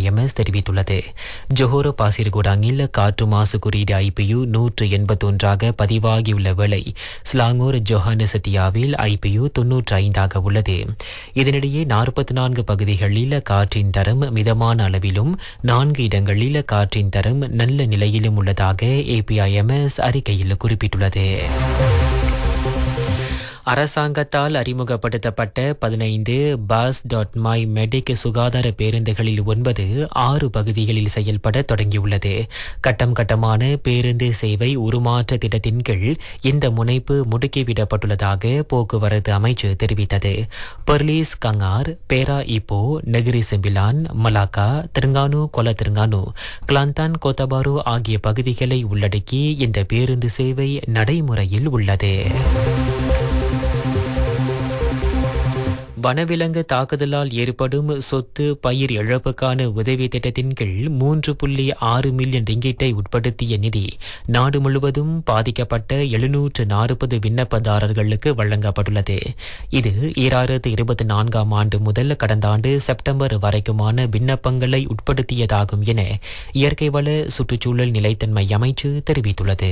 APIMS தெரிவித்துள்ளது ஜொஹோர் பாசிர்குடாங்கில் காற்று மாசு குறியீடு ஐபியு நூற்று எண்பத்தொன்றாக பதிவாகியுள்ள வேளை ஸ்லாங்கூர் ஜொஹானசத்தியாவில் ஐபியு தொன்னூற்றி ஐந்தாக உள்ளது இதனிடையே நாற்பத்தி நான்கு பகுதிகளில் காற்றின் தரம் மிதமான அளவிலும் நான்கு இடங்களில் காற்றின் தரம் நல்ல நிலையிலும் உள்ளதாக ஏபிஐஎம்எஸ் அறிக்கையில் குறிப்பிட்டுள்ளது அரசாங்கத்தால் அறிமுகப்படுத்தப்பட்ட பதினைந்து பாஸ் டாட் மை மெடிக் சுகாதார பேருந்துகளில் ஒன்பது ஆறு பகுதிகளில் செயல்பட தொடங்கியுள்ளது கட்டம் கட்டமான பேருந்து சேவை உருமாற்ற திட்டத்தின் கீழ் இந்த முனைப்பு முடுக்கிவிடப்பட்டுள்ளதாக போக்குவரத்து அமைச்சு தெரிவித்தது Perlis Kangar Perak Ipoh Negeri Sembilan Malacca Terengganu Kuala Terengganu Kelantan Kota Bharu ஆகிய பகுதிகளை உள்ளடக்கி இந்த பேருந்து சேவை நடைமுறையில் உள்ளது வனவிலங்கு தாக்குதலால் ஏற்படும் சொத்து பயிர் இழப்புக்கான உதவி திட்டத்தின் கீழ் மூன்று புள்ளி ஆறு மில்லியன் ரிங்கிட்டை உட்படுத்திய நிதி நாடு முழுவதும் பாதிக்கப்பட்ட எழுநூற்று நாற்பது விண்ணப்பதாரர்களுக்கு வழங்கப்பட்டுள்ளது இது ஈராயிரத்து இருபத்தி நான்காம் ஆண்டு முதல் கடந்த ஆண்டு செப்டம்பர் வரைக்குமான விண்ணப்பங்களை உட்படுத்தியதாகும் என இயற்கை வள சுற்றுச்சூழல் நிலைத்தன்மை அமைச்சு தெரிவித்துள்ளது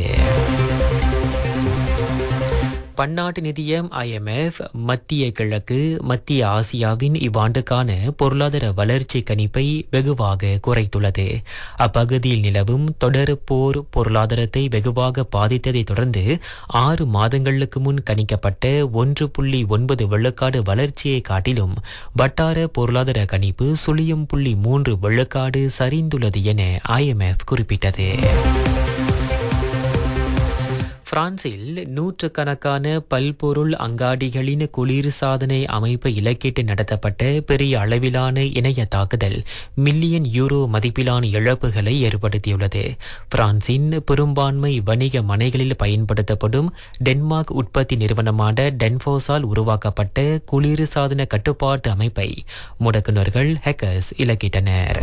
பன்னாட்டு நிதியம் ஐஎம்எஃப் மத்திய கிழக்கு மத்திய ஆசியாவின் இவ்வாண்டுக்கான பொருளாதார வளர்ச்சி கணிப்பை வெகுவாக குறைத்துள்ளது அப்பகுதியில் நிலவும் தொடர் போர் பொருளாதாரத்தை வெகுவாக பாதித்ததை தொடர்ந்து ஆறு மாதங்களுக்கு முன் கணிக்கப்பட்ட ஒன்று புள்ளி ஒன்பது வெள்ளக்காடு வளர்ச்சியை காட்டிலும் வட்டார பொருளாதார கணிப்பு சுழியம் புள்ளி மூன்று வெள்ளக்காடு சரிந்துள்ளது என ஐஎம்எஃப் குறிப்பிட்டது பிரான்சில் நூற்றுக்கணக்கான பல்பொருள் அங்காடிகளின் குளிர் சாதனை அமைப்பு இலக்கிட்டு நடத்தப்பட்ட பெரிய அளவிலான இணைய தாக்குதல் மில்லியன் யூரோ மதிப்பிலான இழப்புகளை ஏற்படுத்தியுள்ளது பிரான்சின் பெரும்பான்மை வணிக மனைகளில் பயன்படுத்தப்படும் டென்மார்க் உற்பத்தி நிறுவனமான டென்ஃபோஸால் உருவாக்கப்பட்ட குளிர் சாதன கட்டுப்பாட்டு அமைப்பை முடக்குநர்கள் ஹேக்கர்ஸ் இலக்கிட்டனர்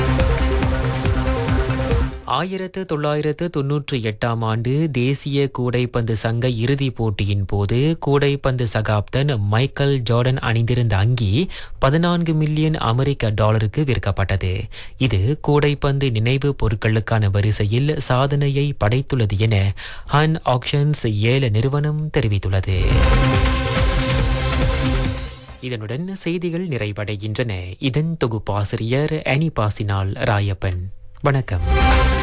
ஆயிரத்து தொள்ளாயிரத்து தொன்னூற்றி எட்டாம் ஆண்டு தேசிய கூடைப்பந்து சங்க இறுதிப் போட்டியின் போது கூடைப்பந்து சகாப்தன் மைக்கேல் ஜார்டன் அணிந்திருந்த அங்கி பதினான்கு மில்லியன் அமெரிக்க டாலருக்கு விற்கப்பட்டது இது கூடைப்பந்து நினைவு பொருட்களுக்கான வரிசையில் சாதனையை படைத்துள்ளது என ஹன் ஆக்ஷன்ஸ் ஏல நிறுவனம் தெரிவித்துள்ளது இதனுடன் செய்திகள் நிறைவடைகின்றன இதன் தொகுப்பாசிரியர் அனிபாசினால் ராயப்பன் வணக்கம்